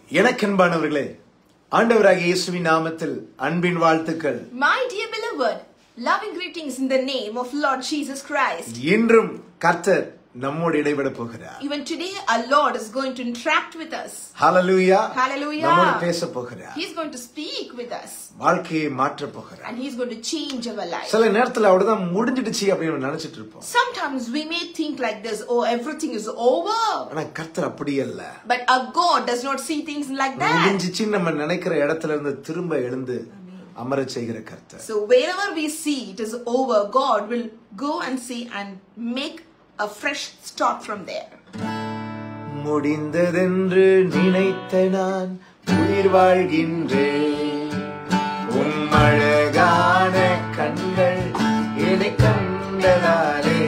எனக்கன்பானவர்களே ஆண்டவராகிய இயேசுவின் நாமத்தில் அன்பின் வாழ்த்துக்கள் My dear beloved, loving greetings in the name of Lord Jesus Christ. இன்றும் கர்த்தர் நம்மோடு இடைபட போகிறார் Even today, our Lord is going to interact with us. Hallelujah Hallelujah. நம்மோடு பேச போகிறார் He's going to speak with us வாழ்க்கையை மாற்ற போகிறார் and He's going to change our life. சில நேரத்துல அவ்வளவுதான் முடிஞ்சிடுச்சு அப்படின்னு நினைச்சிட்டு இருப்போம் Sometimes we may think like this, oh, everything is over. ஆனா கர்த்தர் அப்படி அல்ல But our God does not see things like that. முடிஞ்சிச்சு நம்ம நினைக்கிற இடத்துல இருந்து திரும்ப எழுந்து அமர செய்கிற கர்த்தர் So wherever we see it is over, God will go and see and make a fresh start from there. முடிந்ததென்று நினைத்த நான் உயிர் வாழ்கின்றேன் உம் அழகான கண்கள் என்னை கண்டதாலே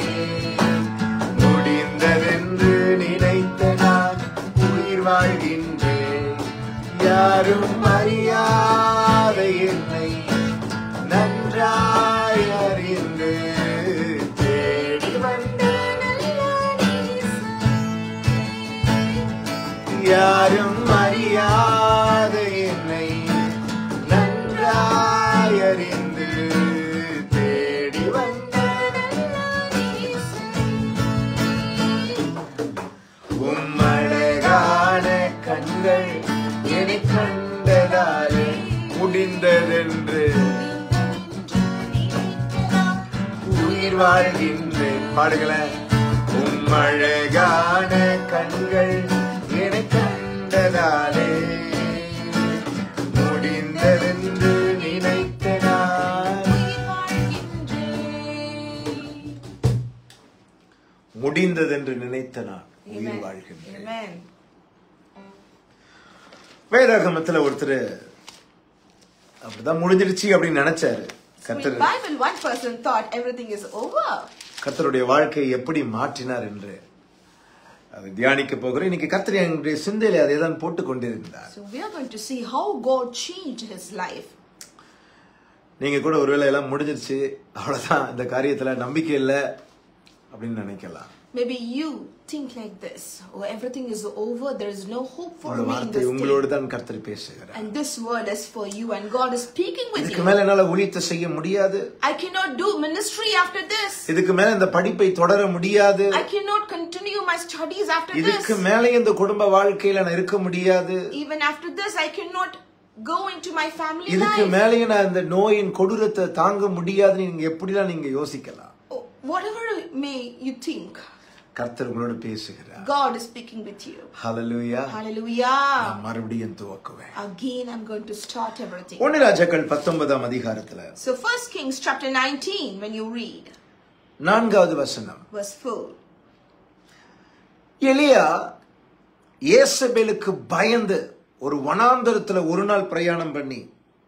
முடிந்ததென்று நினைத்த நான் உயிர் வாழ்கின்றேன் யாரும் அறியாத என்னை நன்றாய் அறிந்து தேடி வந்த யாரும் அறியாத என்னை நன்றாய் அறிந்து தேடி வந்த உம் அழகான கண்கள் என்னை கண்டதாலே முடிந்ததென்று உயிர் வாழ்கின்றேன் பாடுகளேன் உம் அழகான கண்கள் என்னை கண்டதாலே முடிந்ததென்று நினைத்த நான் முடிந்ததென்று நினைத்த நான் உயிர் Amen. வாழ்கின்றேன் Amen. வேதாகமத்துல ஒருத்தர் அப்படிதான் முடிஞ்சிடுச்சு அப்படின்னு நினைச்சாரு So in கர்த்தர் Bible, one person thought everything is over. கர்த்தருடைய வாழ்க்கையை எப்படி மாற்றினார் என்று அதை தியானிக்க போகிறேன் இன்னைக்கு கர்த்தர் என்னுடைய சிந்தையில அதை தான் போட்டு கொண்டிருந்தார் So we are going to see how God changed his life. நீங்க கூட ஒருவேளை எல்லாம் முடிஞ்சிருச்சு அவ்வளவுதான் இந்த காரியத்துல நம்பிக்கை இல்லை அப்படின்னு நினைக்கலாம் Maybe you think like this, oh, everything is over, there is no hope for இந்த me in வார்த்தை this உங்களோடு day. தான் கர்த்தர் பேசுகிறார் And this word is for you, and God is speaking with இதுக்கு you. மேல என்னால ஊழியத்தை செய்ய முடியாது I cannot do ministry after this. இதுக்கு மேல இந்த படிப்பை தொடர முடியாது I cannot continue my studies after இதுக்கு this. மேல இந்த குடும்ப வாழ்க்கையில நான் இருக்க முடியாது Even after this, I cannot go into my family இதுக்கு life. மேலேயே நான் இந்த நோயின் கொடூரத்தை தாங்க முடியாதுன்னு நீங்க எப்படிலாம் நீங்க யோசிக்கலாம் Oh, Whatever may you think, கர்த்தர் உங்களோட பேசுகிறார் God is speaking with you. Hallelujah Hallelujah. நான் மறுபடியும் துவக்குவேன் Again, I'm going to start everything. ஒன்னு ராஜாக்கள் பத்தொன்பதாம் அதிகாரத்துல So, First Kings chapter 19, when you read நான்காவது வசனம் verse 4. எலியா ஏசபேலுக்கு பயந்து ஒரு வனாந்தரத்துல ஒரு நாள் பிரயாணம் பண்ணி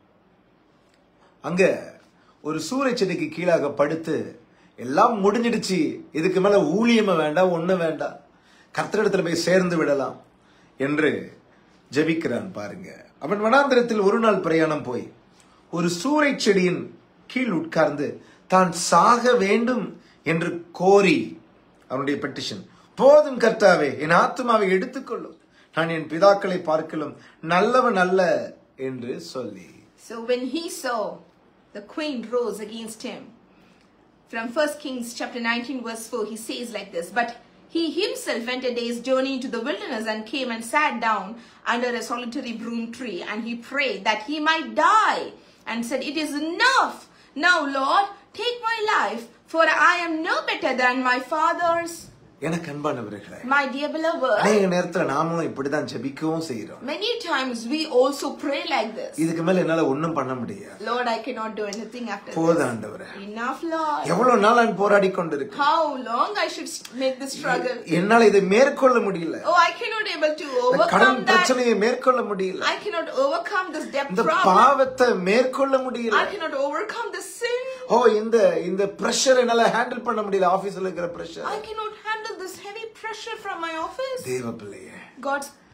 அங்க ஒரு சூறை செடிக்கு கீழாக படுத்து எல்லாம் முடிஞ்சிடுச்சு இதுக்கு மேல ஊழியமே வேண்டாம் ஒண்ணு வேண்டாம் கர்த்தரிடத்துல போய் சேர்ந்து விடலாம் என்று ஜெபிக்கிறான் பாருங்க அவன் வனாந்தரத்தில் ஒரு நாள் பிரயாணம் போய் ஒரு சூறை செடியின் கீழ் உட்கார்ந்து தான் சாக வேண்டும் என்று கோரி அவனுடைய பெட்டிஷன் போதும் கர்த்தாவே என் ஆத்மாவை எடுத்துக்கொள்ளும் நான் என் பிதாக்களை பார்க்கலும் நல்லவன் அல்ல என்று சொல்லி So, when he saw the queen rose against him, from First Kings chapter 19, verse 4, he says like this But he himself went a day's journey into the wilderness and came and sat down under a solitary broom tree, and he prayed that he might die, and said, It is enough. Now, Lord, take my life, for I am no better than my fathers. எனக்கு அன்பானவர்களே My dear beloved, அநேக நேரத்துல நாமளும் இப்படிதான் ஜெபிக்கவும் செய்யறோம் many times we also pray like this இதுக்கு மேல என்னால ஒண்ணும் பண்ண முடியாது Lord, I cannot do anything after போதும் this. ஆண்டவரே Enough, Lord. எவ்வளவு நாள் நான் போராடி கொண்டிருக்கேன் How long I should s- make this struggle? என்னால இதை மேற்கொள்ள முடியல Oh, I cannot able to இந்த கடன் overcome that. பிரச்சனையை மேற்கொள்ள முடியல I cannot overcome this debt இந்த problem. பாவத்தை மேற்கொள்ள முடியல I cannot overcome the sin. ஓ இந்த இந்த பிரஷர் என்னால ஹேண்டில் பண்ண முடியல ஆபீஸ்ல இருக்கிற pressure I cannot handle this heavy pressure from my office. தேவ பிள்ளையே God's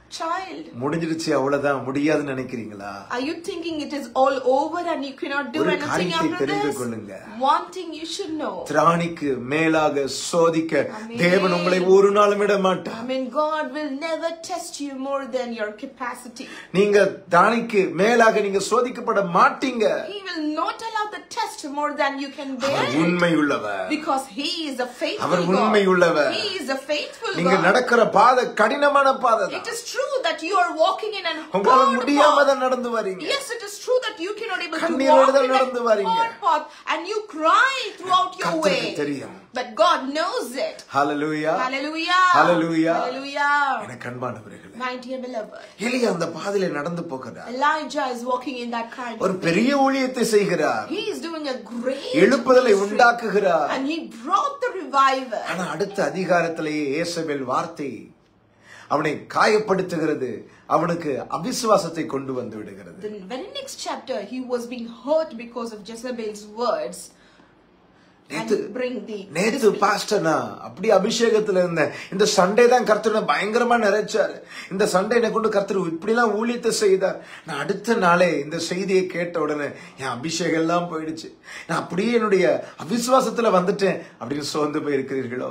child. முடிஞ்சிடுச்சு அவ்வளவுதான் முடியாதுன்னு நினைக்கிறீங்களா Are you thinking it is all over and you cannot do ஒரு anything காரியத்தை after தெரிந்து this? கொள்ளுங்க. One thing you should know. திராணிக்கு மேலாக சோதிக்க Amen. தேவன் உங்களை ஒரு நாளும் விட I மாட்டார் mean, God will never test you more than your capacity. நீங்க திராணிக்கு மேலாக நீங்க சோதிக்கப்பட மாட்டீங்க He will not allow the test more than you can bear. Our it. உண்மை உள்ளவர் Because He is a faithful our God. உண்மை உள்ளவர். He is a faithful நீங்க God. நடக்கிற பாதை கடினமான பாதை It தான் is true that you are walking in an உங்களால hard முடியாம path. தான் நடந்து வரீங்க Yes, it is true that you cannot able to கண்ணீரோடு walk தான் in நடந்து that வரீங்க. hard path and you cry throughout your கர்த்தருக்கு way. தெரியும் But God knows it. Hallelujah Hallelujah. Hallelujah. Hallelujah. எனக்கு அன்பானவர்களே My dear beloved, எலியா அந்த பாதையில நடந்து போகிறார் Elijah is walking in that kind ஒரு of பெரிய ஊழியத்தை செய்கிறார் He is doing a great எழுப்புதலை ministry. உண்டாக்குகிறார் and he brought the revival. ஆனா அடுத்த அதிகாரத்திலேயே ஏசபேல் வார்த்தை அவனை காயப்படுத்துகிறது அவனுக்கு அவிசுவாசத்தை கொண்டு வந்து விடுகிறது The very next chapter, he was being hurt because of Jezebel's words. நேத்து And bring the நேத்து பாஸ்டர் நான் அப்படி அபிஷேகத்துல இருந்தேன் இந்த சண்டே தான் கர்த்தர் என்னை பயங்கரமா நிறைச்சாரு இந்த சண்டே என்னை கொண்டு கர்த்தர் இப்படி எல்லாம் ஊழியத்தை செய்தார் நான் அடுத்த நாளே இந்த செய்தியை கேட்ட உடனே என் அபிஷேகம் எல்லாம் போயிடுச்சு நான் அப்படியே என்னுடைய அவிசுவாசத்துல வந்துட்டேன் அப்படின்னு சோர்ந்து போயிருக்கிறீர்களோ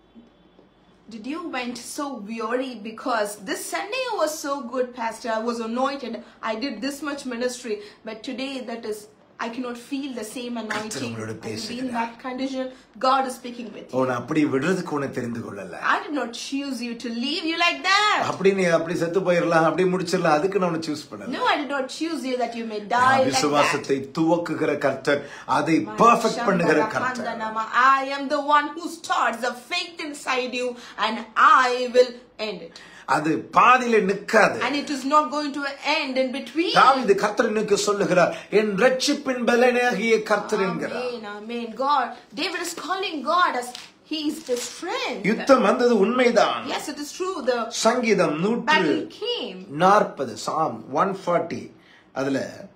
Did you went so weary because this Sunday was so good, Pastor? I was anointed. I did this much ministry, but today that is. I cannot feel the same anointing. உங்களோடு And be in பேசுகிறார். that condition, God is speaking with you. உன்னை அப்படி விடுறதுக்கு உன்னை தெரிந்து கொள்ளல I did not choose you to leave you like that. அப்படி நீ அப்படி செத்து போயிடலாம் அப்படி முடிச்சிடலாம் அதுக்கு நான் உன்னை சூஸ் பண்ணல No, I did not choose you that you may die like that. விசுவாசத்தை துவக்குகிற கர்த்தர் அதை பர்ஃபெக்ட் பண்ணுகிற கர்த்தர் Shandaranama, I am the one who starts the faith inside you and I will end it. அது பாதியில நிக்காது And it is not going to end in between. தாவீது கர்த்தரனுக்கு சொல்லுகிறார் என் ரட்சிப்பின் பலனாகிய கர்த்தர் என்கிறார் Amen, amen. God, David is calling God as He is the strength. யுத்தம் வந்தது உண்மைதான் Yes, it is true. The சங்கீதம் நூற்று battle came. நாற்பது சாம் ஒன் ஃபார்ட்டி அதுல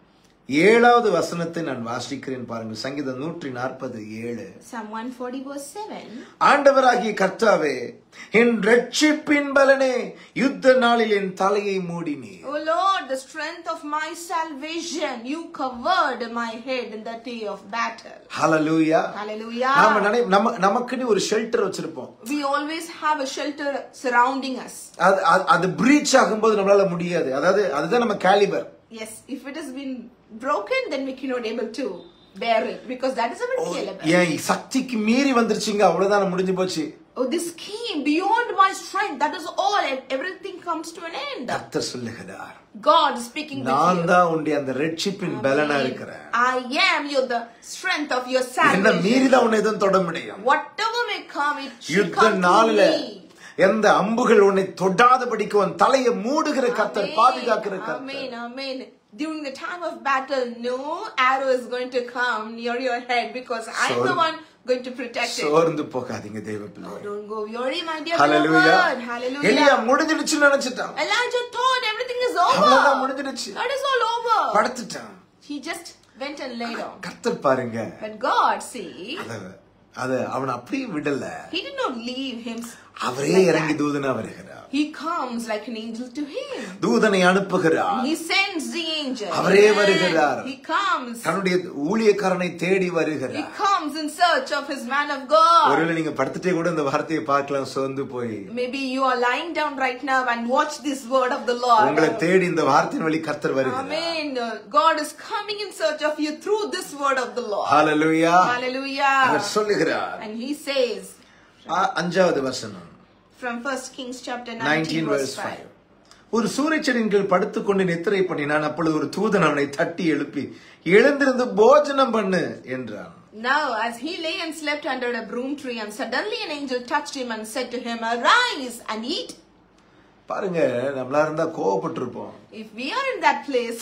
ஏழாவது வசனத்தை நான் வாசிக்கிறேன் பாருங்கள் சங்கீதம் நூற்றி நாற்பது ஏழு Psalm 140 verse 7. ஆண்டவராகிய கர்த்தாவே என் ரட்சிப்பின் பலனே யுத்த நாளில் என் தலையை மூடினீர் Oh Lord, the strength of my salvation, you covered my head in the day of battle. Hallelujah Hallelujah. நாம நினை நம்ம நமக்குன்னு ஒரு ஷெல்டர் வச்சிருப்போம் We always have a shelter surrounding us. அது அது- அது பிரீச் ஆகும்போது நம்மளால முடியாது அதாவது அதுதான் நம்ம calibre Yes, if it has been broken, then we cannot able to bear it because that is our caliber. என் சக்திக்கு மீறி வந்துருச்சுங்க அவ்வளவுதான் முடிஞ்சு போச்சு Oh, this came beyond my strength. That is all. and Everything comes to an end. கர்த்தர் சொல்லுகிறார் God is speaking with நான் you. தான் உன்னுடைய அந்த ரட்சிப்பின் பலனா இருக்கிறேன் I am your the strength of your என்ன salvation. மீறிதான் உன்னை எதுவும் தொட முடியும் Whatever may come, it should யுத்த come நாளில to me. எந்த அம்புகள் உன்னை தொடாதபடிக்கு உன் தலையை மூடுகிற கர்த்தர் Amen. பாதுகாக்கிற Amen. கர்த்தர் Amen. During the time of battle, no arrow is going to come near your head because I'm So- the one going to protect it. சோர்ந்து போகாதீங்க தெய்வ பிள்ளை Oh, don't go weary, my dear hallelujah beloved. எலியா Hallelujah. முடிஞ்சிடுச்சு நினைச்சிட்டான் Elijah thought everything is அவ்வளவுதான் over. முடிஞ்சிடுச்சு That is all over. படுத்துட்டான் He just went and lay down. கர்த்தர் பாருங்க But God, see, அத அத அவன் அப்படியே விடல He did not leave him. அவரே like இறங்கி that. தூதனா வருகிறார் He comes like an angel to him. தூதனை அனுப்புகிறார் He sends the angel. அவரே Amen. வருகிறார். He comes. தன்னுடைய ஊழியக்காரனை தேடி He வருகிறார் comes in search of his man of God. ஒருவேளை நீங்க படுத்துட்டே கூட இந்த வார்த்தையை பார்க்கலாம் சோர்ந்து போய் Maybe you are lying down right now and watch this word of the Lord. உங்களை தேடி இந்த வார்த்தையின் வழி கர்த்தர் வருகிறார் Amen. God is coming in search of you through this word of the Lord. Hallelujah Hallelujah. அவர் சொல்லுகிறார் And he says ஆ- அஞ்சாவது வசனம் from First Kings chapter 19, 19 verse verse 5. 5 ஒரு சூரியச்செடியின் கீழ் படுத்துக்கொண்டு நித்திரை பண்ணினான் அப்பொழுது ஒரு தூதன் அவனை தட்டி எழுப்பி எழுந்திருந்து போஜனம் பண்ணு என்றான் Now, as he lay and slept under a broom tree, and suddenly an angel touched him and said to him, Arise and eat. பாருங்க நம்மளா இருந்தா கோவப்பட்டிருப்போம் If we are in that place,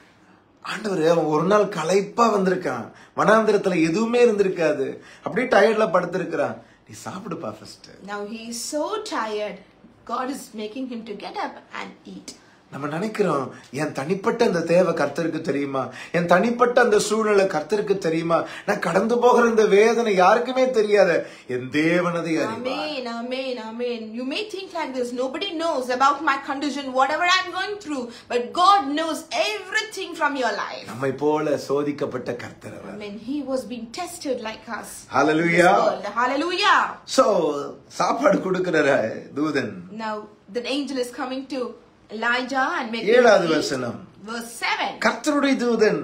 ஆண்டவர் அவன் ஒரு நாள் களைப்பா வந்திருக்கான் வனாந்திரத்துல எதுவுமே இருந்திருக்காது அப்படியே டயர்ட்ல படுத்திருக்கிறான் நீ சாப்பிடுப்பா first now he is so tired. God is making him to get up and eat. நம்ம நினைக்கிறோம் என் தனிப்பட்ட அந்த தேவை கர்த்தருக்கு தெரியுமா என் தனிப்பட்ட அந்த சூழ்நிலை கர்த்தருக்கு தெரியுமா நான் கடந்து போகிற இந்த வேதனை யாருக்குமே தெரியாத என் தேவனதை அறிவார் Amen, amen, amen. You may think like this nobody knows about my condition, whatever I'm going through, but God knows everything from your life. நம்மை போல சோதிக்கப்பட்ட கர்த்தர் அவர் Amen. He was being tested like us. This ஹalleluya world. Hallelujah. So சாப்பாடு கொடுக்கிற தூதன் Now the angel is coming to Elijah and making ஏழாவது him eat. வசனம் Verse 7. கர்த்தருடைய தூதன்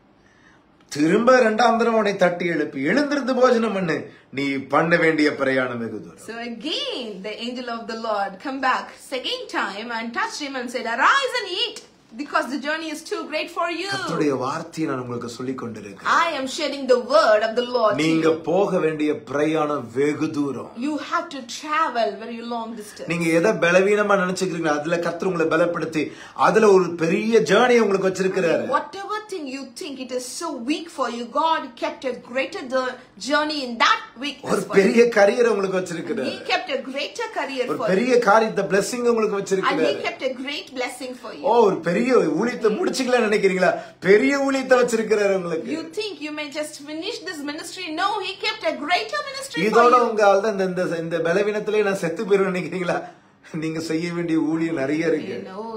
திரும்ப இரண்டாம் தரம் அவனை தட்டி எழுப்பி எழுந்திருந்து போஜனம் பண்ணு நீ பண்ண வேண்டிய பிரயாணம் வெகு தூரம் So again, the angel of the Lord come back second time and touched him and said, Arise and eat, because the journey is too great for you. கர்த்தருடைய வார்த்தையை நான் உங்களுக்கு சொல்லிக் கொண்டிருக்கிறேன் I am sharing the word of the Lord. to நீங்க you. போக வேண்டிய பிரயாணம் வெகு தூரம் You have to travel very long distance. நீங்க எதை பலவீனமா நினைச்சுக்கிறீங்க அதுல கர்த்தர் உங்களை பலப்படுத்தி அதுல ஒரு பெரிய ஜேர்னி உங்களுக்கு வச்சிருக்கிறாரு Whatever thing you think it is so weak for you, God kept a greater the- journey in that ஒரு weakness for பெரிய you. கரியரை உங்களுக்கு வச்சிருக்கிறாரு He kept a greater career ஒரு for you. பெரிய காரியத்தை blessing உங்களுக்கு And வச்சிருக்கிறாரு He kept a great blessing for O you. ஒரு பெரிய ஊழியத்தை முடிச்சுக்கலாம் நினைக்கிறீங்களா பெரிய ஊழியத்தை வச்சிருக்கிறாரு உங்களுக்கு You think you may just finish this ministry? No, He kept a greater ministry for இதோட you. உங்க ஆள் தான் இந்த- இந்த இந்த பலவீனத்திலே நான் செத்து போயிருவேன் நினைக்கிறீங்களா நீங்க செய்ய வேண்டிய ஊழியம் நிறைய இருக்கு You know,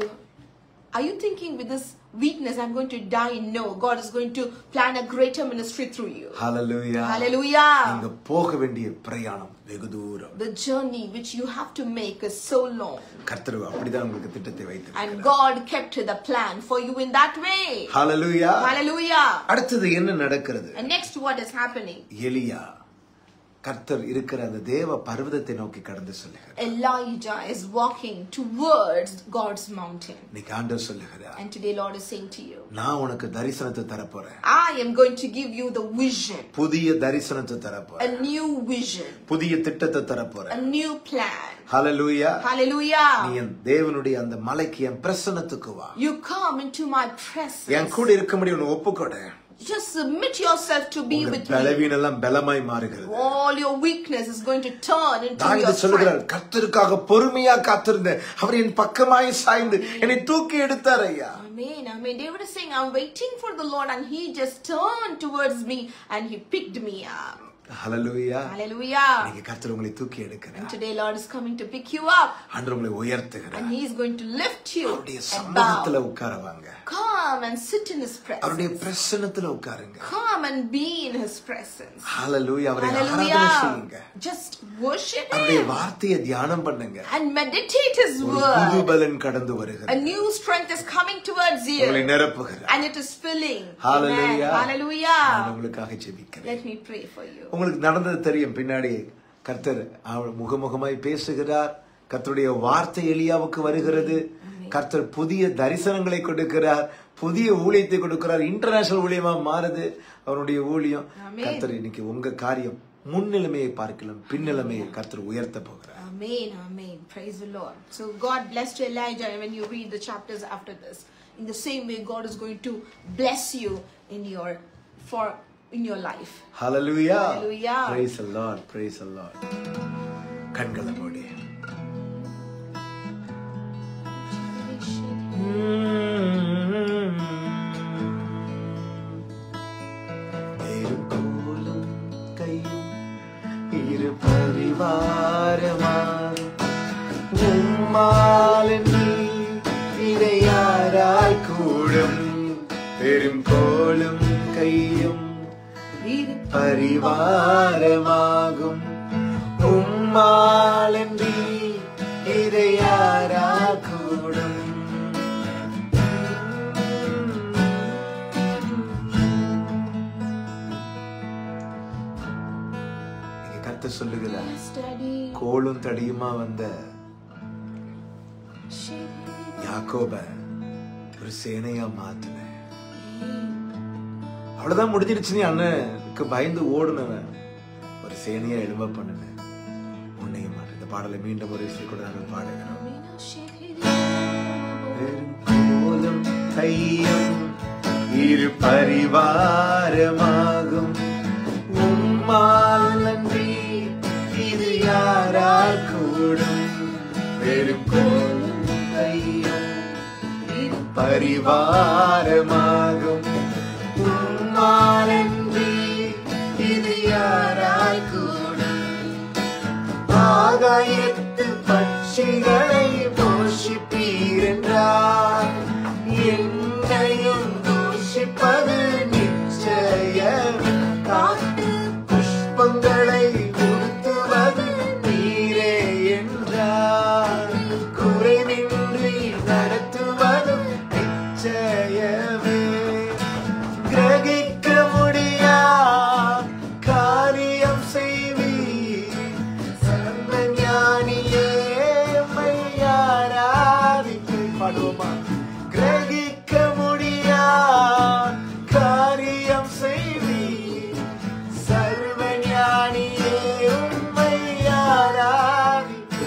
are you thinking with this weakness I'm going to die? No, God is going to plan a greater ministry through you. Hallelujah Hallelujah. நீங்க போக வேண்டிய பிரயாணம் வெகு தூரம் The journey which you have to make is so long. கர்த்தர் அப்படிதான் உங்களுக்கு திட்டத்தை And வைத்து God kept the plan for you in that way. Hallelujah Hallelujah. அடுத்தது என்ன நடக்கிறது And next, what is happening? எலியா கர்த்தர் இருக்கிற அந்த தேவ பர்வதத்தை நோக்கி கடந்து சொல்லுகிறார் Elijah is walking towards God's mountain. இன்னைக்கு ஆண்டவர் சொல்லுகிறார் And today, Lord is saying to you, நான் உனக்கு தரிசனத்தை தரப்போறேன் I am going to give you the vision, புதிய தரிசனத்தை தரப்போறேன் a new vision, புதிய திட்டத்தை a தரப்போறேன் new plan. ஹalleluya நீ Hallelujah. என் தேவனுடைய அந்த மலைக்கு என் பிரசன்னத்துக்கு வா You come into my N presence. கூட இருக்க முடியும் உன்னை ஒப்புக்கொடு Just submit yourself to be உங்க with me. பலவீனம் எல்லாம் பலமாய் மாறுகிறது All your weakness is going to turn into தாவீது your சொல்லுகிறார் strength. கர்த்தருக்காக பொறுமையா காத்திருந்தேன் அவர் என் பக்கமாய் சாய்ந்து என்னை தூக்கி எடுத்தார் ஐயா Amen. Amen. David is saying, I'm waiting for the Lord, and he just turned towards me and he picked me up. Hallelujah Hallelujah. நீங்க கர்த்தர் உங்களை தூக்கி எடுக்கிறார் And today, Lord is coming to pick you up, ஆண்டவர் உங்களை உயர்த்துகிறார் and he is going to lift you அவருடைய and சமூகத்துல bow. உட்கார வாங்க Come and sit in his அவருடைய presence. பிரசன்னத்துல உட்காருங்க Come and be in his presence. ஹalleluya அவரை ஆராதனை Hallelujah. செய்யுங்க Just worship அவருடைய him வார்த்தையை தியானம் பண்ணுங்க and meditate his ஒரு புது word. பலன் கடந்து A வருகிறது new strength is coming towards உங்களை you, நிரப்புகிறார் and it is filling. Amen. ஹalleluya நான் Hallelujah. உங்களுக்காக ஜெபிக்கிறேன் Let me pray for you. உங்களுக்கு நடந்தது தெரியும் பின்னாடி கர்த்தர் அவர் முகமுகமாய் பேசுகிறார் கர்த்தருடைய வார்த்தை எலியாவுக்கு வருகிறது கர்த்தர் புதிய தரிசனங்களை கொடுக்கிறார் புதிய ஊழியத்தை கொடுக்கிறார் இன்டர்நேஷனல் ஊழியமா மாறுது அவருடைய ஊழியம் ஆமென். கர்த்தர் இன்னைக்கு உங்க காரியம் முன்னிலைமையை பார்க்கலாம் பின்னிலைமையை கர்த்தர் உயர்த்த போகிறார் Amen, amen. Praise the Lord. So God blessed Elijah when you read the chapters after this. In the same way, God is going to bless you in your for in your life. Hallelujah Hallelujah. praise the lord praise the lord கண்களை மூடி நெருங்கோலும் கையும் இரு பரிவாரமாய் உம்மாலன்றி இதை யாரால் கூடும் பெரும் கோலும் கையும் பரிவாரமாகும் உம்மாலன்றி இதை யாரால் கூடும் இங்க கர்த்தர் சொல்லுகிறார் Steady. கோலும் தடியுமா வந்த யாக்கோப ஒரு சேனையா மாத்துன அவ்வளவுதான் முடிஞ்சிருச்சு நீ அண்ணனுக்கு பயந்து ஓடுனவன் ஒரு சேனையா எழும்ப பண்ணுன உன்னையும் மாட்டு இந்த பாடலை மீண்டும் ஒரு விஷயம் கூட நாங்கள் பாடுகிறோம் கோலும் கையும் இரு பரிவாரமாகும் உம்மால் நன்றி இது யாரால் கூடும் பெரும் கோலும் கையும் பரிவாரமாகும் உம்மாலன்றி இது யாரால் கூடும் ஆகாயத்து பட்சிகளை போஷிப்பீரென்றார் என்னையும் தூஷிப்பது நிச்சயம் காட்டு புஷ்பங்களை உடுத்துவது நீரே என்றார் குறைவின்றி நடத்துவதும் நிச்சயமே கிரகிக்க முடியா காரியம் செய்வீர் சர்வஞானியே மையாராதிக்கு பாடுவோமா கிரகிக்க முடியா காரியம் செய்வீர் சர்வஞானியே உம்மை ஆராதிக்கு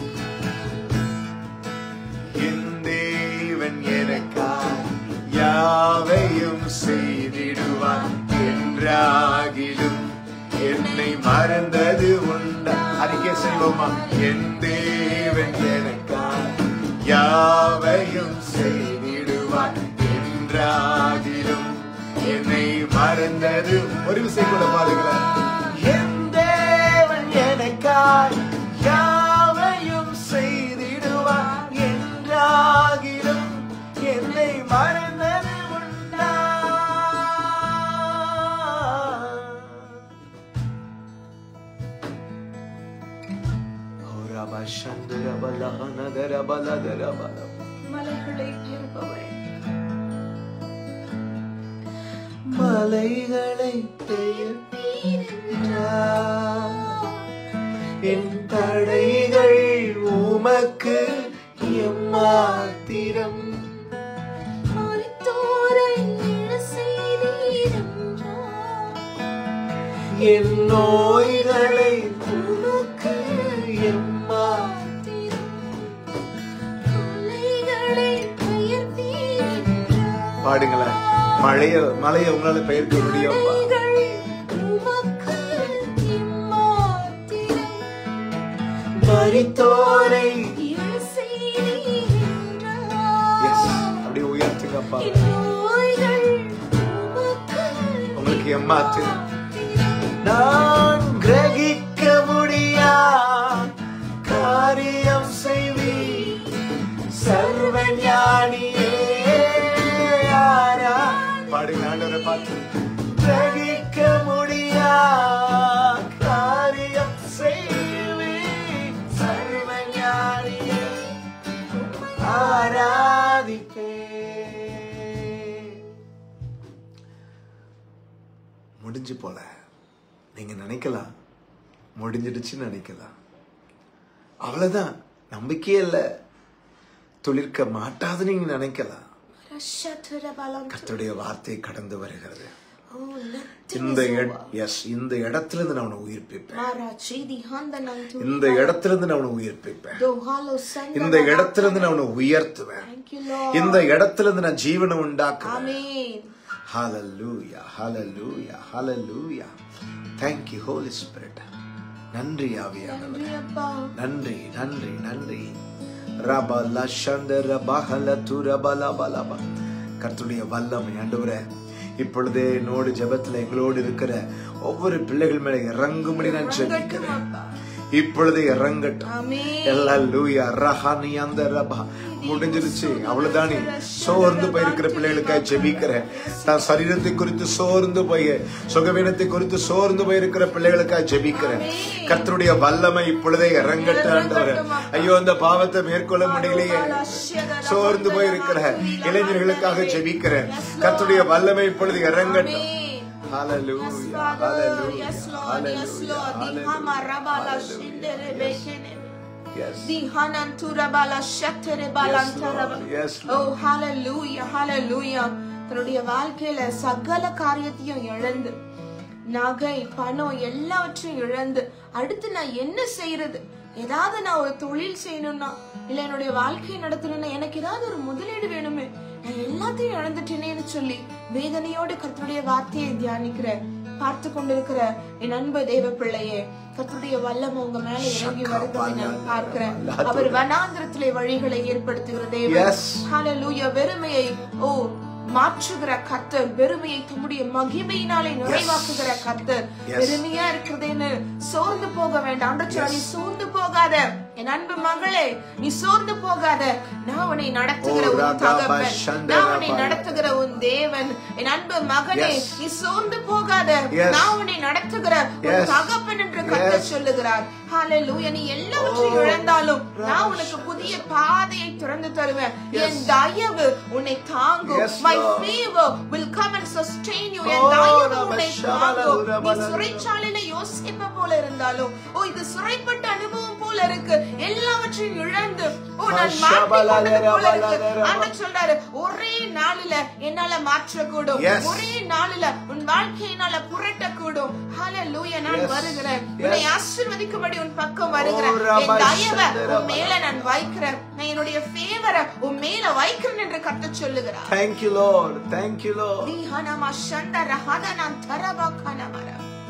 என் தேவன் எனக்காய் யாவையும் செய்திடுவான் என்றாகிலும் என்னை மறந்தது உண்டா அறிக்கை செய்வோமா என் தேவன் எனக்காய் யாவையும் செய்திடுவான் என்றாகிலும் என்னை மறந்தது ஒரு விஷயம் கூட பாருங்களேன் என் தேவன் எனக்காய் யாவையும் செய்திடுவான் என்றாகிலும் என்னை மறந்தது உண்டா மலைகளை பெயர்ப்பவள் மலைகளை பெயர்த்தீரார் என் தடைகள் உமக்கு எம்மாத்திரம் மரித்தோரை எழச் செய்தீரென்றார். என் நோய்களை உமக்கு எம்மாத்திரம் மலைகளை பெயர்த்தீரென்றார். பாடுங்களேன் மழைய மலைய உங்களால பெயர்க்க முடியும்ப்பா மலைகள் உமக்கு எம்மாத்திரம். மரித்தோரை எழச் செய்தீரென்றார். எஸ் அப்படியே உயர்த்துங்கப்பா என் நோய்கள் உமக்கு உங்களுக்கு எம்மாத்திரம் நான் கிரகிக்க முடியா காரியம் செய்வி சர்வ ஞானியே யாரா பாடுங்க ஆண்டவரை பார்த்து கிரகிக்க முடியா காரியம் செய்வி சர்வ ஞானியே ஆராதிப்பே முடிஞ்சு போல நீங்க நினைக்கலாம் முடிஞ்சிடுச்சுன்னு நினைக்கலாம் அவ்வளவுதான் நம்பிக்கையே இல்ல துளிர்க்க மாட்டாதுன்னு நீங்க நினைக்கலாம் கர்த்தருடைய வார்த்தை கடந்து வருகிறது Oh, nothing இந்த is எட்- over. yes இந்த இடத்துல இருந்து நான் உன்னை உயிர்ப்பிப்பேன் Mara chidi handa nantu. இந்த இடத்துல இருந்து நான் உன்னை உயிர்ப்பிப்பேன் Do halo sanga இந்த na இடத்துல இருந்து நான் nakana. உன்னை உயர்த்துவேன் Thank you, Lord. இந்த இடத்துல இருந்து நான் ஜீவனை உண்டாக்குவேன் Amen. Hallelujah hallelujah hallelujah thank you holy spirit நன்றி ஆவியானவரே நன்றி அப்பா. நன்றி நன்றி நன்றி ரபல சந்தர பஹல துரபல பலப கர்த்தருடைய வல்லமை ஆண்டவரே இப்பொழுதே என்னோடு ஜெபத்துல எங்களோடு இருக்கிற ஒவ்வொரு பிள்ளைகள் மேல இறங்கும்படி நான் இறங்கட்டும் ஜெபிக்கிறேன் அப்பா. இப்பொழுது இறங்கட்டும் Amen. எல்லாலூயா ரஹானி அந்த ரபா முடிஞ்சிருச்சு அவ்வளவுதானே சோர்ந்து போயிருக்கிற பிள்ளைகளுக்காக ஜெபிக்கிறேன் தான் சரீரத்தை குறித்து சோர்ந்து போய் சுகவீனத்தை குறித்து சோர்ந்து போயிருக்கிற பிள்ளைகளுக்காக ஜெபிக்கிறேன் கர்த்தருடைய வல்லமை இப்பொழுதே இறங்கட்டும் ஆண்டவரே ஐயோ அந்த பாவத்தை மேற்கொள்ள முடியலையே சோர்ந்து போயிருக்கிற இளைஞர்களுக்காக ஜெபிக்கிறேன் கர்த்தருடைய வல்லமை இப்பொழுது இறங்கட்டும் Amen. Yes, Hallelujah, Father. hallelujah, Yes, Lord. Yes, hallelujah, Lord. Di hallelujah, hama rabala hallelujah. shindere Yes. bekene. Yes. Di hanantura bala shattere balantara. Lord. Yes, Lord. Oh, hallelujah, hallelujah. தன்னுடைய வாழ்க்கையில சகல காரியத்தையும் இழந்து நகை பணம் எல்லாவற்றையும் இழந்து அடுத்து நான் என்ன செய்யறது ஏதாவது நான் ஒரு தொழில் செய்யணும்னா இல்ல என்னுடைய வாழ்க்கையை நடத்தணும்னா எனக்கு ஏதாவது ஒரு முதலீடு வேணுமே நான் எல்லாத்தையும் இழந்துட்டேனேன்னு சொல்லி வேதனையோடு கர்த்தருடைய வார்த்தையை தியானிக்கிற பார்த்து கொண்டிருக்கிற என் அன்பு தேவ பிள்ளையே கர்த்தருடைய வல்லமை உங்க மேல இறங்கி வருகிறதை நான் பார்க்கிறேன் அவர் வனாந்திரத்திலே வழிகளை ஏற்படுத்துகிற தேவன் Yes. ஹalleluya வெறுமையை ஓ மாற்றுகிற கர்த்தர் வெறுமையை தம்முடைய மகிமையினாலே நிறைவாக்குகிற கர்த்தர் Yes. வெறுமையா இருக்கிறதேன்னு சோர்ந்து போக வேண்டாம் ஆண்டவரே, நீ சோர்ந்து போகாத என் அன்பு மகளே நீ சோர்ந்து போகாத நான் உன்னை நடத்துகிற ஓ, உன் ராகா தகப்பன் பஷந்தரா நான் உன்னை பாயா. நடத்துகிற உன் தேவன் என் அன்பு மகனே Yes. நீ சோர்ந்து போகாத Yes. நான் உன்னை நடத்துகிற உன் Yes. தகப்பன் என்று கர்த்தர் Yes. சொல்லுகிறார் ஹalleluya நீ எல்லாவற்றையும் Oh, இழந்தாலும் நான் Ramesh. உனக்கு புதிய பாதையை திறந்து தருவேன் Yes. என் தயவு உன்னை தாங்கும் Yes, my Lord. favor will come and sustain you N Oh, தயவு உன்னை Ramesh. தாங்கும் நீ Ramesh. சிறைச்சாலையில யோசிப்ப போல இருந்தாலும் ஓ இது சிறைப்பட்ட அனுபவம் போல இருக்கு எல்லாவற்றையும் இழந்து ஓ நான் மாட்டிக்கொண்டது போல இருக்கு ஆண்டவர் சொல்றாரு ஒரே நாளில என்னால மாற்றக்கூடும் Yes. ஒரே நாளில உன் வாழ்க்கையினால புரட்டக்கூடும் ஹalleluya நான் Yes. வருகிறேன் Yes. உன்னை ஆசீர்வதிக்கும்படி உன் பக்கம் வருகிறேன் Oh, என் Rabbi தயவை Shandera உன் மேல நான் வைக்கிறேன் நான் என்னுடைய ஃபேவரை உன் மேல வைக்கிறேன் என்று கர்த்தர் சொல்லுகிறார் Thank you, Lord. Thank you, Lord. தீஹனமா சந்தர ஹதனான் தரபா கனமர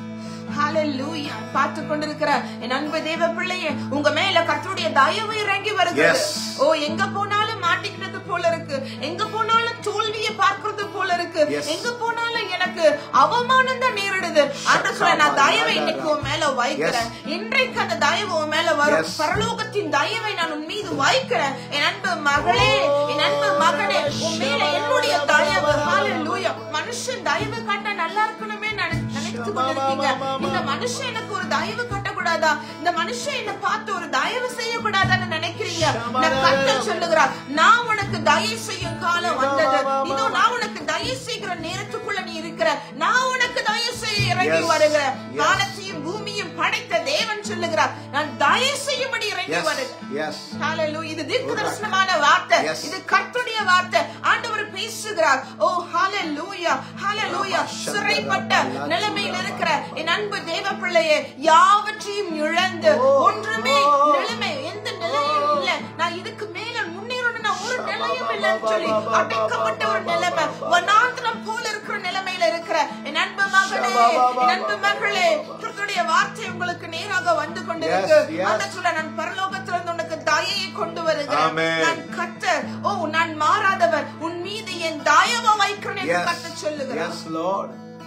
ஹalleluya பார்த்து கொண்டிருக்கிற என் அன்பு தேவ பிள்ளையே உங்க மேல கர்த்தருடைய தயவு இறங்கி வருகிறது Yes. ஓ எங்க போனாலும் மாட்டிக்கிறது போல இருக்கு எங்க போனாலும் தோல்வியை பார்க்கிறது போல இருக்கு Yes. எங்க போனாலும் எனக்கு அவமானம் தான் நேரிடுது ஆண்டவர் சொல்ல நான் தயவை இன்னைக்கு உன் மேல வைக்கிறேன் இன்றைக்கு அந்த தயவு உன் மேல வரும் Yes. பரலோகத்தின் தயவை நான் உன் மீது வைக்கிறேன் என் அன்பு மகளே என் அன்பு மகனே உன் மேல என்னுடைய தயவு ஹalleluya மனுஷன் தயவு காட்ட நல்லா இருக்கணுமே நினை- நினைத்து கொண்டிருக்கீங்க இந்த மனுஷன் எனக்கு ஒரு தயவு காட்டக்கூடாதா இந்த மனுஷன் என்ன பார்த்து ஒரு தயவு செய்யக்கூடாதான்னு நினைக்கிறீங்க நான் கர்த்தர் சொல்லுகிறார் நான் உனக்கு தயவு செய்யும் காலம் வந்தது இதோ நான் உனக்கு தயவு செய்கிற நேரத்துக்குள்ள நீ இருக்கிற நான் உனக்கு தயவு செய்ய இறங்கி Yes. வருகிறேன் Yes. வானத்தையும் பூமியும் படைத்த தேவன் சொல்லுகிறார் நான் தயவு செய்யும்படி இறங்கி Yes. வருகிறேன் Yes. Hallelujah. இது தீர்க்க தரிசனமான வார்த்தை Yes. இது கர்த்தருடைய வார்த்தை ஆண்டவர் பேசுகிறார் ஓ ஹalleluya ஹalleluya Rabba சிறைப்பட்ட Shandara நிலைமையில் இருக்கிற என் அன்பு தேவ பிள்ளையே யாவற்றையும் இழந்து Oh, ஒன்றுமே oh. நிலைமை எந்த நிலையும் இல்ல நான் இதுக்கு மேல முன்னேறணும் நான் ஒரு நிலையும் இல்லைன்னு சொல்லி அடைக்கப்பட்ட ஒரு நிலைமை வனாந்திரம் போல இருக்கிற நிலைமையில இருக்கிற என் அன்பு மகளே என் அன்பு மகளே கர்த்தருடைய வார்த்தை உங்களுக்கு நேராக வந்து கொண்டிருக்கு Yes, yes. அந்த சொல்ல நான் பரலோகத்திலிருந்து உனக்கு தயையை கொண்டு வருகிறேன் Amen. நான் கர்த்தர் ஓ நான் மாறாதவர் உன் மீது என் தயவை வைக்கிறேன் என்று Yes. கர்த்தர் சொல்லுகிறார் Yes, Lord.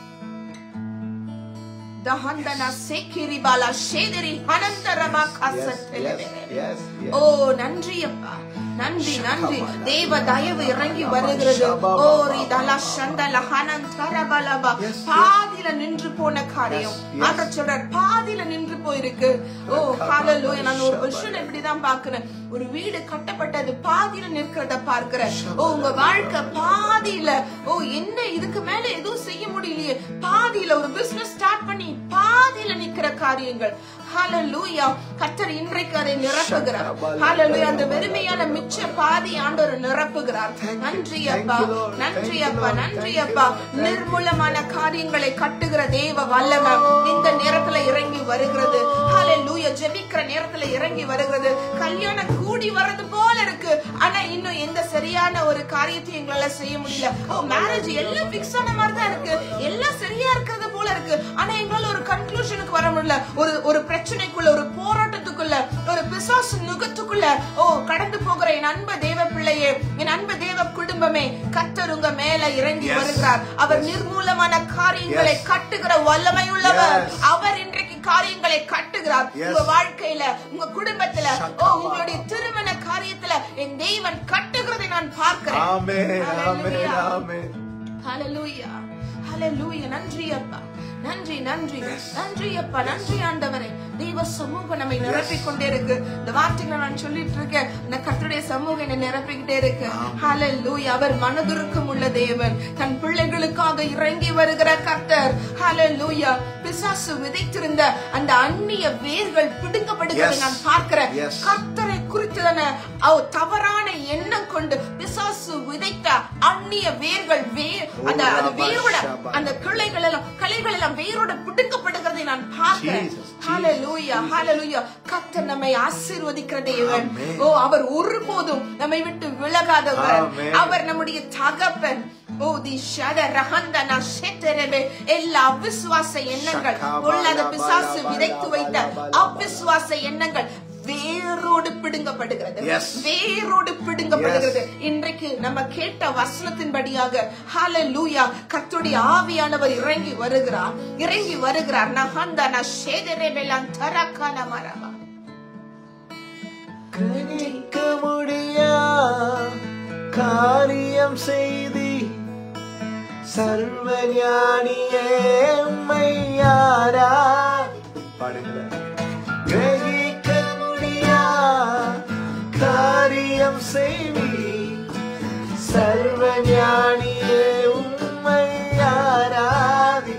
தஹந்தன சேக்கிரி Bala ஷேதரி அனந்தரமா Yes, கசத்தெலவே yes, yes, yes. ஓ நன்றி அப்பா நன்றி நன்றி தேவ தயவு இறங்கி வருகிறது ஓ ரிதலா சந்தல ஹனன் தரபலபா Yes, yes. பாதியில நின்று போன காரியம் Yes, yes. ஆண்டவர் சொல்றார் பாதியில நின்று போயிருக்கு ஓ ஹalleluya நான் ஒரு விஷயம் இப்படிதான் பார்க்கிறேன் ஒரு வீடு கட்டப்பட்டது பாதியில நிற்கிறத பார்க்கிறேன் ஓ உங்க வாழ்க்கை பாதியில ஓ என்ன இதுக்கு மேல எதுவும் செய்ய முடியலையே பாதியில ஒரு பிசினஸ் ஸ்டார்ட் பண்ணி பாதியில நிக்கிற காரியங்கள் ஹalleluya கர்த்தர் இன்றைக்கு அதை நிரப்புகிறார் ஹalleluya அந்த வெறுமையான மிச்ச பாதி ஆண்டவர் நிரப்புகிறார் நன்றி அப்பா Thank you, Lord. நன்றி Thank you, அப்பா Lord. நன்றி Thank you, அப்பா Lord. Thank you. நிர்மூலமான காரியங்களை கட்டுகிற தேவ வல்லமை இந்த நேரத்துல இறங்கி வருகிறது ஹalleluya ஜெபிக்கிற நேரத்துல இறங்கி வருகிறது கல்யாணம் கூடி வர்றது போல இருக்கு ஆனா இன்னும் எந்த சரியான ஒரு காரியத்தையும் எங்களால செய்ய முடியல ஓ மேரேஜ் எல்லாம் பிக்ஸ் ஆன மாதிரி தான் இருக்கு எல்லாம் சரியா இருக்கிறது போல இருக்கு ஆனா எங்களால ஒரு கன்க்ளூஷனுக்கு வர முடியல ஒரு ஒரு பிரச்சனைக்குள்ள ஒரு போராட்டத்துக்குள்ள ஒரு பிசாசு நுகத்துக்குள்ள ஓ கடந்து போகிற என் அன்பு தேவ பிள்ளையே என் அன்பு தேவ குடும்பமே கர்த்தர் உங்க மேல இறங்கி Yes. வருகிறார் அவர் நிர்மூலமான காரியங்களை Yes. கட்டுகிற வல்லமை உள்ளவர் Yes. அவர் இன்றைக்கு காரியங்களை கட்டுகிறார் Yes. உங்க வாழ்க்கையில உங்க குடும்பத்துல ஓ Shakababa. உங்களுடைய திருமண காரியத்துல என் தேவன் கட்டுகிறதை நான் பார்க்கிறேன் Amen, amen, Hallelujah. amen. ஹalleluya ஹalleluya நன்றி அப்பா நன்றி நன்றி Yes. நன்றி அப்பா நன்றி ஆண்டவரே தெய்வ சமூகம் நம்மை நிரப்பிக் கொண்டே இருக்கு இந்த வார்த்தைகளை நான் சொல்லிட்டு இருக்கேன் இந்த கர்த்தருடைய சமூகம் என்னை நிரப்பிக்கிட்டே இருக்கு ஹalleluya அவர் மனதுருக்கம் உள்ள தேவன் தன் பிள்ளைகளுக்காக இறங்கி வருகிற கர்த்தர் ஹalleluya பிசாசு விதைத்திருந்த அந்த அந்நிய வேர்கள் பிடுங்கப்படுகிறதை Yes. நான் பார்க்கிறேன் Yes. கர்த்தரை குறித்ததான அவ் தவறான எண்ணம் கொண்டு பிசாசு விதைத்த அந்நிய வேர்கள் வேர் அந்த அது Oh, வேரோட Rabba, அந்த கிளைகள் எல்லாம் கலைகள் எல்லாம் வேரோட பிடுங்கப்படுகிறதை நான் பார்க்கிறேன் Jesus, Jesus, ஹalleluya ஹalleluya கர்த்தர் நம்மை ஆசீர்வதிக்கிற தேவன் Amen. ஓ அவர் ஒருபோதும் நம்மை விட்டு விலகாதவர் Amen. அவர் நம்முடைய தகப்பன் ஓ தி ஷத ரஹந்தன ஷெட்டரபே எல்லா அவிசுவாச எண்ணங்கள் ஷகா பொல்லாத பாலா பிசாசு பாலா விதைத்து பாலா வைத்த பாலா அவிசுவாச எண்ணங்கள் வேரோடு பிடுங்கப்படுகிறது Yes. வேரோடு பிடுங்கப்படுகிறது இன்றைக்கு நம்ம கேட்ட வசனத்தின்படியாக ஹalleluya கர்த்தருடைய ஆவியானவர் இறங்கி வருகிறார் இறங்கி வருகிறார் நஹந்தன ஷெடரபெலன் தரக்கன மரபா கிரகிக்க முடியா காரியம் செய்தி சர்வஞானியே மையாரா பாடுங்களேன் கிரகிக்க முடியா காரியம் செய்வி சர்வஞானியே உம்மை ஆராதி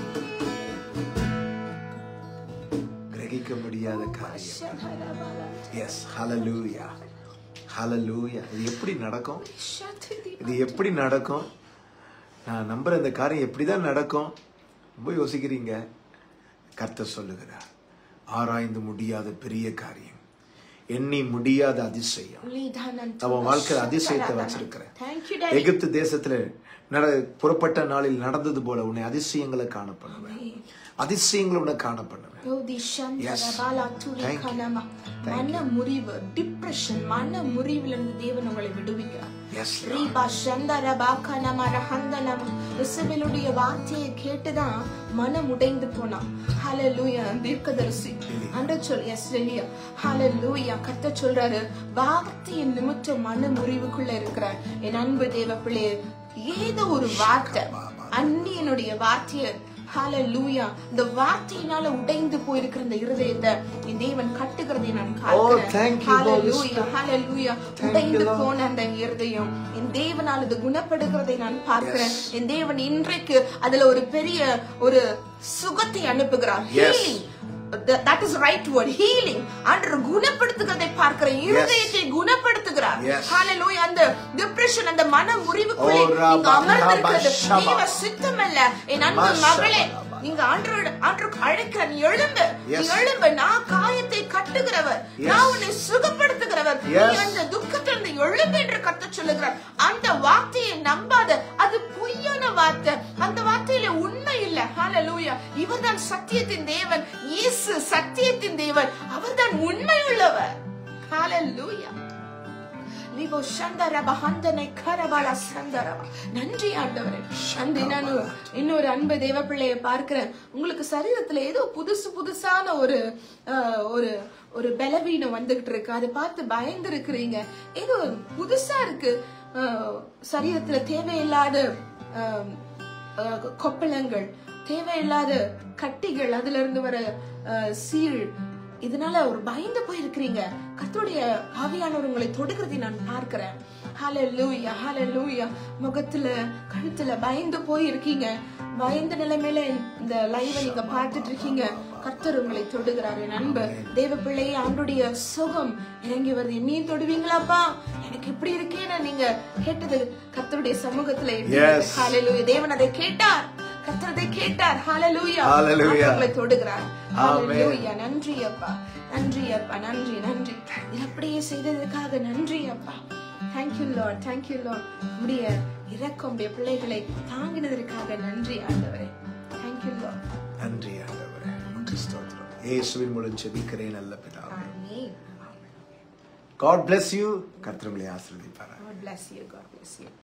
கிரகிக்க முடியாத காரியம் எஸ் ஹalleluya ஹalleluya இது எப்படி நடக்கும் இது எப்படி நடக்கும் நான் நம்புற இந்த காரியம் எப்படிதான் நடக்கும் ரொம்ப யோசிக்கிறீங்க கர்த்தர் சொல்லுகிறார் ஆராய்ந்து முடியாத பெரிய காரியம் எண்ணி முடியாத அதிசயம் அவன் வாழ்க்கையில அதிசயத்தை வச்சிருக்கிறேன் Thank you, Daddy. எகிப்து தேசத்துல நட புறப்பட்ட நாளில் நடந்தது போல உன்னை அதிசயங்களை காண பண்ணுவேன் அதிசயங்களை உன்னை காண பண்ணுவேன் யோதி சந்தர Yes. Bala துரி Thank you. கனமா. மன முறிவு டிப்ரெஷன் மன முறிவிலிருந்து தேவன் உங்களை விடுவிக்கிறார் எஸ் ரீபா சந்தர பாக்கனம ரஹந்தனம இசபெலுடைய வார்த்தையை கேட்டுதான் மனம் உடைந்து போனான் ஹalleluya தீர்க்கதரிசி அன்ற சொல் எஸ் லெலியா ஹalleluya கர்த்தர் சொல்றாரு வார்த்தையின் நிமித்தம் மன முறிவுக்குள்ள இருக்கிறார் என் அன்பு தேவ பிள்ளையே ஏதோ ஒரு வார்த்தை அந்நியனுடைய வார்த்தையை ஹalleluya இந்த வார்த்தையினால உடைந்து போயிருக்கிற இந்த இருதயத்தை என் தேவன் கட்டுகிறதை நான் thank பார்க்கிறேன் you, Holy hallelujah hallelujah you, உடைந்து Lord. போன அந்த இருதயம் என் தேவனால் அது குணப்படுகிறதை நான் பார்க்கிறேன் என் தேவன் இன்றைக்கு அதுல ஒரு பெரிய ஒரு சுகத்தை அனுப்புகிறார் Yes. Healing that is right word healing அன்று குணப்படுத்துகிறதை பார்க்கிறேன் இருதயத்தை குணப்படுத்துகிறார் Yes. ஹalleluya அந்த டிப்ரெஷன் அந்த மன முறிவுக்குள்ளே ஓ, ரபா, நீங்க அமர்ந்திருக்கிறது ரபா, ஷபா. தேவ சித்தமல்ல என் அன்பு மாஷா, மகளே ரபா. நீங்க ஆண்டோட ஆண்டு அழைக்கிற நீ எழும்பு நீ Yes. எழும்பு நான் காயத்தை கட்டுகிறவர் Yes. நான் உன்னை சுகப்படுத்துகிறவர் நீ Yes. அந்த துக்கத்திலிருந்து எழும்பு என்று கத்த சொல்லுகிறார் அந்த வார்த்தையை நம்பாத அது பொய்யான வார்த்தை அந்த வார்த்தையில உண்மை இல்ல ஹalleluya இவர்தான் சத்தியத்தின் தேவன் இயேசு சத்தியத்தின் தேவன் அவர்தான் உண்மை உள்ளவர் ஹalleluya லிபோ சந்தரப ஹந்தனை கரபல சந்தரப நன்றி ஆண்டவரே நன்றி நான் இன்னொரு அன்பு தேவ பிள்ளையை பார்க்கிறேன் உங்களுக்கு சரீரத்துல ஏதோ புதுசு புதுசான ஒரு அஹ், ஒரு ஒரு பலவீனம் வந்துகிட்டு இருக்கு அதை பார்த்து பயந்து இருக்கிறீங்க ஏதோ புதுசா இருக்கு அஹ், சரீரத்துல தேவையில்லாத அஹ், அஹ், கொப்பளங்கள் தேவையில்லாத கட்டிகள் அதுல இருந்து வர அஹ், சீழ் இதனால ஒரு பயந்து போயிருக்கிறீங்க கர்த்தருடைய ஆவியானவர் உங்களை தொடுகிறதை நான் பார்க்கிறேன் ஹalleluya ஹalleluya முகத்துல கழுத்துல பயந்து போயிருக்கீங்க பயந்த நிலைமையில இந்த லைவை நீங்க பார்த்துட்டு இருக்கீங்க கர்த்தர் உங்களை தொடுகிறார் என் அன்பு தேவ பிள்ளையே ஆண்டுடைய சுகம் இறங்கி வருது என்னையும் தொடுவீங்களாப்பா எனக்கு இப்படி இருக்கேன்னு நீங்க கேட்டது கர்த்தருடைய சமூகத்துல Yes. ஹalleluya தேவன் அதை கேட்டார் கர்த்தர் அதை கேட்டார் ஹalleluya Hallelujah. ஆண்டவர் உங்களை தொடுகிறார் Amen. ஹalleluya நன்றி அப்பா நன்றி அப்பா நன்றி நன்றி இது அப்படியே செய்ததற்காக நன்றி அப்பா தேங்க்யூ லார்ட் தேங்க்யூ லார்ட் உடைய இரக்கம் உடைய பிள்ளைகளை தாங்கினதற்காக நன்றி ஆண்டவரே தேங்க்யூ லார்ட் நன்றி ஆண்டவரே உமக்கு ஸ்தோத்திரம் இயேசுவின் மூலம் ஜெபிக்கிறேன் நல்ல பிதாவே ஆமென் காட் bless you கர்த்தர் உங்களை ஆசீர்வதிப்பார் God bless you God bless you